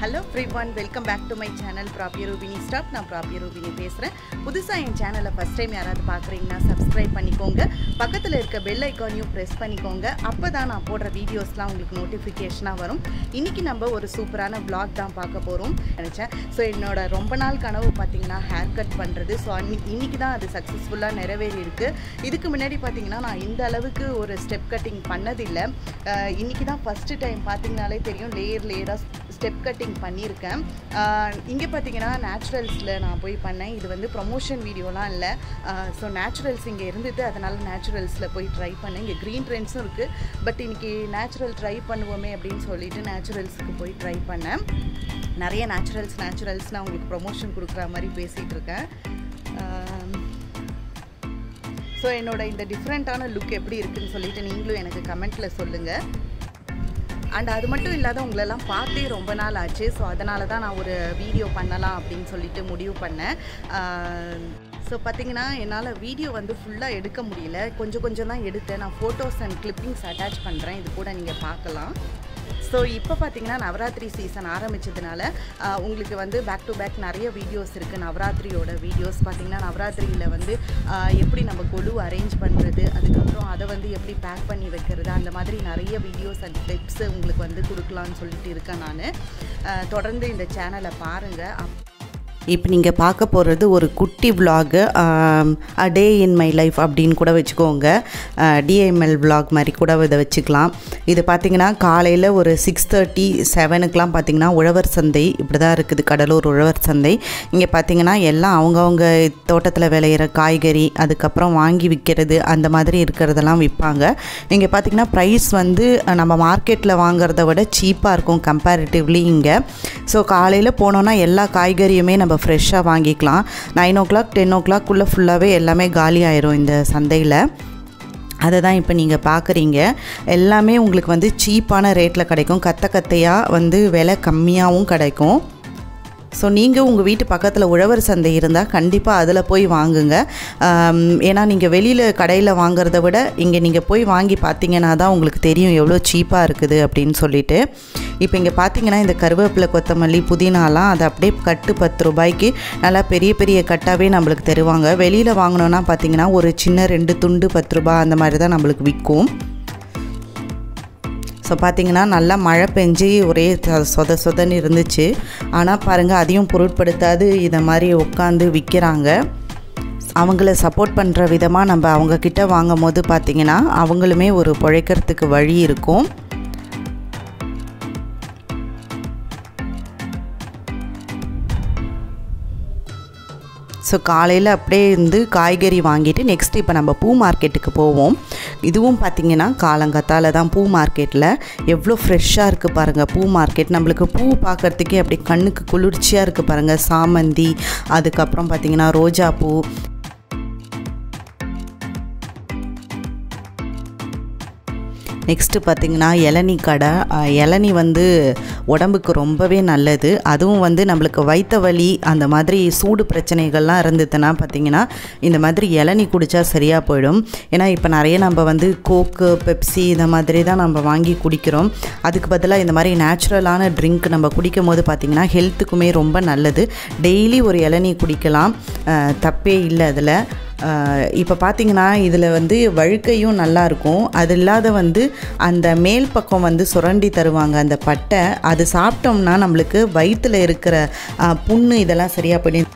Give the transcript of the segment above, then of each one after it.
hello ஃப்ரீ ஒன் welcome back to my channel ப்ராப்பிய ரூபினி ஸ்டாப் நான் ப்ராப்பிய ரூபினி பேசுகிறேன் புதுசாக என் சேனலை ஃபஸ்ட் டைம் யாராவது பார்க்குறீங்கன்னா சப்ஸ்கிரைப் பண்ணிக்கோங்க பக்கத்தில் இருக்க பெல் ஐக்கானையும் ப்ரெஸ் பண்ணிக்கோங்க அப்போ தான் நான் போடுற வீடியோஸ்லாம் உங்களுக்கு நோட்டிஃபிகேஷனாக வரும் இன்றைக்கி நம்ம ஒரு சூப்பரான vlog தான் பார்க்க போகிறோம் நினச்சேன் ஸோ என்னோட ரொம்ப நாள் கனவு பார்த்தீங்கன்னா ஹேர் கட் பண்ணுறது ஸோ அன்னைக்கு இன்றைக்கி தான் அது சக்ஸஸ்ஃபுல்லாக நிறைவேறி இருக்கு இதுக்கு முன்னாடி பார்த்தீங்கன்னா நான் இந்த அளவுக்கு ஒரு ஸ்டெப் கட்டிங் பண்ணதில்லை இன்றைக்கி தான் ஃபஸ்ட்டு டைம் பார்த்தீங்கனாலே தெரியும் லேயர் லேயராக ஸ்டெப் கட்டிங் பண்ணியிருக்கேன் இங்கே பார்த்தீங்கன்னா நேச்சுரல்ஸில் நான் போய் பண்ணேன் இது வந்து ப்ரொமோஷன் வீடியோலாம் இல்லை ஸோ நேச்சுரல்ஸ் இங்கே இருந்தது அதனால் நேச்சுரல்ஸில் போய் ட்ரை பண்ணேன் இங்கே க்ரீன் ட்ரெண்ட்ஸும் இருக்குது பட் இன்றைக்கி நேச்சுரல் ட்ரை பண்ணுவோமே அப்படின்னு சொல்லிட்டு நேச்சுரல்ஸுக்கு போய் ட்ரை பண்ணேன் நிறைய நேச்சுரல்ஸ் நேச்சுரல்ஸ் நான் உங்களுக்கு ப்ரொமோஷன் கொடுக்குற மாதிரி பேசிகிட்டு இருக்கேன் ஸோ என்னோட இந்த டிஃப்ரெண்ட்டான லுக் எப்படி இருக்குன்னு சொல்லிட்டு நீங்களும் எனக்கு கமெண்ட்டில் சொல்லுங்கள் அண்ட் அது மட்டும் இல்லாத உங்களெல்லாம் பார்த்தே ரொம்ப நாள் ஆச்சு ஸோ அதனால தான் நான் ஒரு வீடியோ பண்ணலாம் அப்படின்னு சொல்லிட்டு முடிவு பண்ணேன் ஸோ பார்த்தீங்கன்னா என்னால் வீடியோ வந்து ஃபுல்லாக எடுக்க முடியல கொஞ்சம் கொஞ்சம் தான் எடுத்தேன் நான் ஃபோட்டோஸ் அண்ட் கிளிப்பிங்ஸ் அட்டாச் பண்ணுறேன் இது கூட நீங்கள் பார்க்கலாம் ஸோ இப்போ பார்த்தீங்கன்னா நவராத்திரி சீசன் ஆரம்பிச்சதுனால ஆஹ், உங்களுக்கு வந்து பேக் டு பேக் நிறைய வீடியோஸ் இருக்குது நவராத்திரியோட வீடியோஸ் பார்த்தீங்கன்னா நவராத்திரியில் வந்து ஆஹ், எப்படி நம்ம கொலு அரேஞ்ச் பண்ணுறது அதுக்கப்புறம் அதை வந்து எப்படி பேக் பண்ணி வைக்கிறது அந்த மாதிரி நிறைய வீடியோஸ் அண்ட் டிப்ஸ் உங்களுக்கு வந்து கொடுக்கலான்னு சொல்லிட்டு இருக்கேன் நான் தொடர்ந்து இந்த சேனலை பாருங்கள் அப் இப்போ நீங்கள் பார்க்க போகிறது ஒரு குட்டி vlog a day in my life அப்படின்னு கூட வச்சுக்கோங்க டிஎம்எல் vlog மாதிரி கூட இதை வச்சுக்கலாம் இது பார்த்திங்கன்னா காலையில் ஒரு சிக்ஸ் தேர்ட்டி செவனுக்கெலாம் பார்த்திங்கன்னா உழவர் சந்தை இப்படி தான் இருக்குது கடலூர் உழவர் சந்தை இங்கே பார்த்திங்கன்னா எல்லாம் அவங்கவுங்க தோட்டத்தில் விளையிற காய்கறி அதுக்கப்புறம் வாங்கி விற்கிறது அந்த மாதிரி இருக்கிறதெல்லாம் விற்பாங்க இங்கே பார்த்திங்கன்னா ப்ரைஸ் வந்து அஹ், நம்ம மார்க்கெட்டில் வாங்குறத விட சீப்பாக இருக்கும் கம்பேரிட்டிவ்லி இங்கே ஸோ காலையில் போனோன்னா எல்லா காய்கறியுமே நம்ம ஃப்ரெஷ்ஷாக வாங்கிக்கலாம் நைன் ஓ கிளாக் டென் ஓ கிளாக்குள்ளே ஃபுல்லாகவே எல்லாமே காலி ஆயிரும் இந்த சந்தையில் அதை தான் இப்போ நீங்கள் பார்க்குறீங்க எல்லாமே உங்களுக்கு வந்து சீப்பான ரேட்டில் கிடைக்கும் கத்த கத்தையாக வந்து விலை கம்மியாகவும் கிடைக்கும் ஸோ நீங்கள் உங்கள் வீட்டு பக்கத்தில் உழவர் சந்தை இருந்தால் கண்டிப்பாக அதில் போய் வாங்குங்க ஆம், ஏன்னா நீங்கள் வெளியில் கடையில் வாங்குறத விட இங்கே நீங்கள் போய் வாங்கி பார்த்தீங்கன்னா தான் உங்களுக்கு தெரியும் எவ்வளோ சீப்பாக இருக்குது அப்படின்னு சொல்லிட்டு இப்போ இங்கே பார்த்தீங்கன்னா இந்த கருவேப்பிலை கொத்தமல்லி புதினாலாம் அதை அப்படியே கட்டு பத்து ரூபாய்க்கு நல்லா பெரிய பெரிய கட்டாகவே நம்மளுக்கு தருவாங்க வெளியில் வாங்கினோன்னா பார்த்தீங்கன்னா ஒரு சின்ன ரெண்டு துண்டு பத்து ரூபாய் அந்த மாதிரி தான் நம்மளுக்கு விற்கும் ஸோ பார்த்தீங்கன்னா நல்லா மழை பெஞ்சு ஒரே சொ- சொத சொதன்னு இருந்துச்சு ஆனால் பாருங்கள் அதையும் பொருட்படுத்தாது இதை மாதிரி உட்காந்து விற்கிறாங்க அவங்கள சப்போர்ட் பண்ணுற விதமாக நம்ம அவங்கக்கிட்ட வாங்கும் போது பார்த்திங்கன்னா அவங்களுமே ஒரு பிழைக்கிறதுக்கு வழி இருக்கும் ஸோ காலையில் அப்படியே இருந்து காய்கறி வாங்கிட்டு நெக்ஸ்ட் இப்போ நம்ம பூ மார்க்கெட்டுக்கு போவோம் இதுவும் பார்த்திங்கன்னா காலங்கத்தால் தான் பூ மார்க்கெட்டில் எவ்வளோ ஃப்ரெஷ்ஷாக இருக்குது பாருங்கள் பூ மார்க்கெட் நம்மளுக்கு பூ பார்க்குறதுக்கே அப்படி கண்ணுக்கு குளிர்ச்சியாக இருக்குது பாருங்கள் சாமந்தி அதுக்கப்புறம் பார்த்திங்கன்னா ரோஜா பூ நெக்ஸ்ட்டு பார்த்திங்கன்னா இளநீ கடை அஹ், இளநீ வந்து உடம்புக்கு ரொம்பவே நல்லது அதுவும் வந்து நம்மளுக்கு வயிற்று வலி அந்த மாதிரி சூடு பிரச்சனைகள்லாம் இருந்ததுன்னா பார்த்திங்கன்னா இந்த மாதிரி இளநீ குடித்தா சரியாக போயிடும் ஏன்னா இப்போ நிறைய நம்ம வந்து கோக்கு பெப்சி இந்த மாதிரி தான் நம்ம வாங்கி குடிக்கிறோம் அதுக்கு பதிலாக இந்த மாதிரி நேச்சுரலான ட்ரிங்க் நம்ம குடிக்கும் போது பார்த்திங்கன்னா ஹெல்த்துக்குமே ரொம்ப நல்லது டெய்லி ஒரு இளநீ குடிக்கலாம் அஹ், தப்பே இல்லை அதில் இப்போ பார்த்தீங்கன்னா இதில் வந்து வழுக்கையும் நல்லா இருக்கும் அது இல்லாத வந்து அந்த மேல் பக்கம் வந்து சுரண்டி தருவாங்க அந்த பட்டை அது சாப்பிட்டோம்னா நம்மளுக்கு வயிற்றில் இருக்கிற அஹ், புண்ணு இதெல்லாம் சரியாக போயிடும்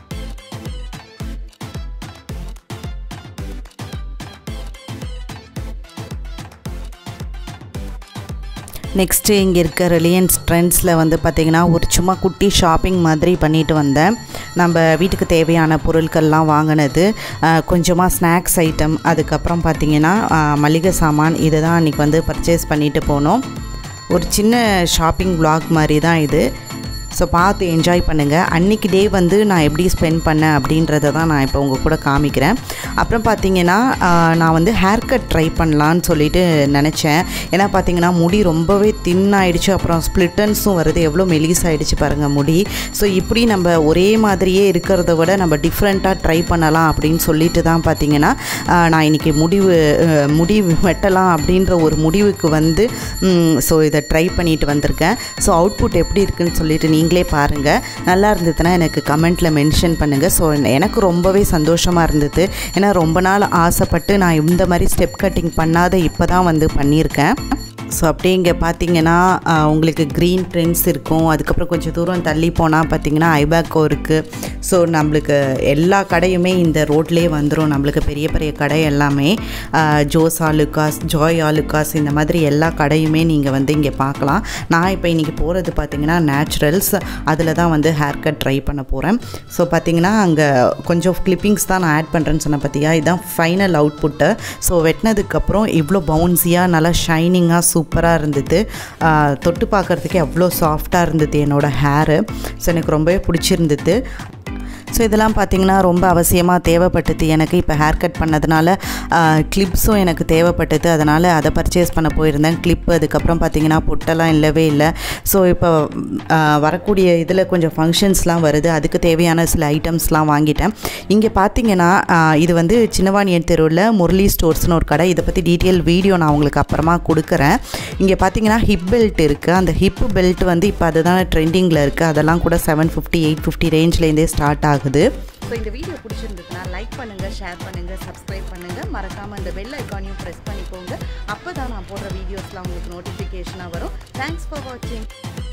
நெக்ஸ்ட்டு இங்கே இருக்க ரிலையன்ஸ் ட்ரெண்ட்ஸில் வந்து பார்த்திங்கன்னா ஒரு சும்மா குட்டி ஷாப்பிங் மாதிரி பண்ணிட்டு வந்தேன் நம்ம வீட்டுக்கு தேவையான பொருட்கள்லாம் வாங்கினது கொஞ்சமாக ஸ்நாக்ஸ் ஐட்டம் அதுக்கப்புறம் பார்த்திங்கன்னா அஹ், மளிகை சாமான் இதை தான் அன்றைக்கி வந்து பர்ச்சேஸ் பண்ணிட்டு போனோம் ஒரு சின்ன ஷாப்பிங் vlog மாதிரி தான் இது ஸோ பார்த்து என்ஜாய் பண்ணுங்கள் அன்றைக்கி டே வந்து நான் எப்படி ஸ்பெண்ட் பண்ணேன் அப்படின்றத தான் நான் இப்போ உங்கள் கூட காமிக்கிறேன் அப்புறம் பார்த்தீங்கன்னா ஆஹ், நான் வந்து ஹேர் கட் ட்ரை பண்ணலான்னு சொல்லிட்டு நினச்சேன் ஏன்னா பார்த்தீங்கன்னா முடி ரொம்பவே thin ஆயிடுச்சு அப்புறம் ஸ்ப்ளிட்டன்ஸும் வருது எவ்வளோ மெலிஸ் ஆயிடுச்சு பாருங்கள் முடி ஸோ இப்படி நம்ம ஒரே மாதிரியே இருக்கிறத விட நம்ம டிஃப்ரெண்ட்டாக ட்ரை பண்ணலாம் அப்படின்னு சொல்லிட்டு தான் பார்த்தீங்கன்னா ஆஹ், நான் இன்றைக்கி முடிவு அஹ், முடி வெட்டலாம் அப்படின்ற ஒரு முடிவுக்கு வந்து ஸோ இதை ட்ரை பண்ணிட்டு வந்திருக்கேன் ஸோ அவுட்புட் எப்படி இருக்குன்னு சொல்லிட்டு நீங்களே பாருங்கள் நல்லா இருந்ததுன்னா எனக்கு கமெண்ட்டில் மென்ஷன் பண்ணுங்கள் ஸோ எனக்கு ரொம்பவே சந்தோஷமாக இருந்தது ஏன்னா ரொம்ப நாள் ஆசைப்பட்டு நான் இந்த மாதிரி ஸ்டெப் கட்டிங் பண்ணாத இப்போ தான் வந்து பண்ணியிருக்கேன் ஸோ அப்படியே இங்கே பார்த்தீங்கன்னா ஆஹ், உங்களுக்கு க்ரீன் ட்ரெண்ட்ஸ் இருக்கும் அதுக்கப்புறம் கொஞ்சம் தூரம் தள்ளி போனால் பார்த்தீங்கன்னா ஐபேக்கோ இருக்குது ஸோ நம்மளுக்கு எல்லா கடையுமே இந்த ரோட்லேயே வந்துடும் நம்மளுக்கு பெரிய பெரிய கடை எல்லாமே ஆஹ், ஜோஸ் ஆலுக்காஸ் ஜாய் ஆலுக்காஸ் இந்த மாதிரி எல்லா கடையுமே நீங்கள் வந்து இங்கே பார்க்கலாம் நான் இப்போ இன்றைக்கி போகிறது பார்த்தீங்கன்னா நேச்சுரல்ஸ் அதில் தான் வந்து ஹேர் கட் ட்ரை பண்ண போகிறேன் ஸோ பார்த்தீங்கன்னா அங்கே கொஞ்சம் கிளிப்பிங்ஸ் தான் நான் ஆட் பண்ணுறேன்னு சொன்னேன் பார்த்தியா இதுதான் ஃபைனல் அவுட்புட்டு ஸோ வெட்டினதுக்கப்புறம் இவ்வளோ பவுன்ஸியாக நல்லா ஷைனிங்காக சூப்பராக இருந்தது ஆஹ், தொட்டு பார்க்குறதுக்கே அவ்வளோ சாஃப்டாக இருந்தது என்னோடய ஹேரு ஸோ எனக்கு ரொம்பவே பிடிச்சிருந்தது ஸோ இதெல்லாம் பார்த்திங்கன்னா ரொம்ப அவசியமாக தேவைப்பட்டது எனக்கு இப்போ ஹேர் கட் பண்ணதுனால கிளிப்ஸும் எனக்கு தேவைப்பட்டது அதனால் அதை பர்ச்சேஸ் பண்ண போயிருந்தேன் கிளிப் அதுக்கப்புறம் பார்த்திங்கன்னா பொட்டெல்லாம் இல்லவே இல்லை ஸோ இப்போ ஆஹ், வரக்கூடிய இதில் கொஞ்சம் ஃபங்க்ஷன்ஸ்லாம் வருது அதுக்கு தேவையான சில ஐட்டம்ஸ்லாம் வாங்கிட்டேன் இங்கே பார்த்தீங்கன்னா ஆஹ், இது வந்து சின்னவாணியன் தெருவில் முரளி ஸ்டோர்ஸ்னு ஒரு கடை இதை பற்றி டீட்டெயில் வீடியோ நான் உங்களுக்கு அப்புறமா கொடுக்குறேன் இங்கே பார்த்தீங்கன்னா ஹிப் பெல்ட் இருக்குது அந்த ஹிப் பெல்ட் வந்து இப்போ அதுதான் ட்ரெண்டிங்கில் இருக்குது அதெல்லாம் கூட செவன் ஃபிஃப்டி எயிட் ஃபிஃப்டி ரேஞ்ச்லேருந்தே ஸ்டார்ட் ஆகுது ஸோ இந்த வீடியோ பிடிச்சிருந்ததுன்னா லைக் பண்ணுங்கள் ஷேர் பண்ணுங்கள் சப்ஸ்கிரைப் பண்ணுங்கள் மறக்காமல் இந்த பெல் ஐக்கானையும் ப்ரெஸ் பண்ணிக்கோங்க அப்போ தான் நான் போடுற வீடியோஸ்லாம் உங்களுக்கு நோட்டிஃபிகேஷனாக வரும் தேங்க்ஸ் ஃபார் வாட்சிங்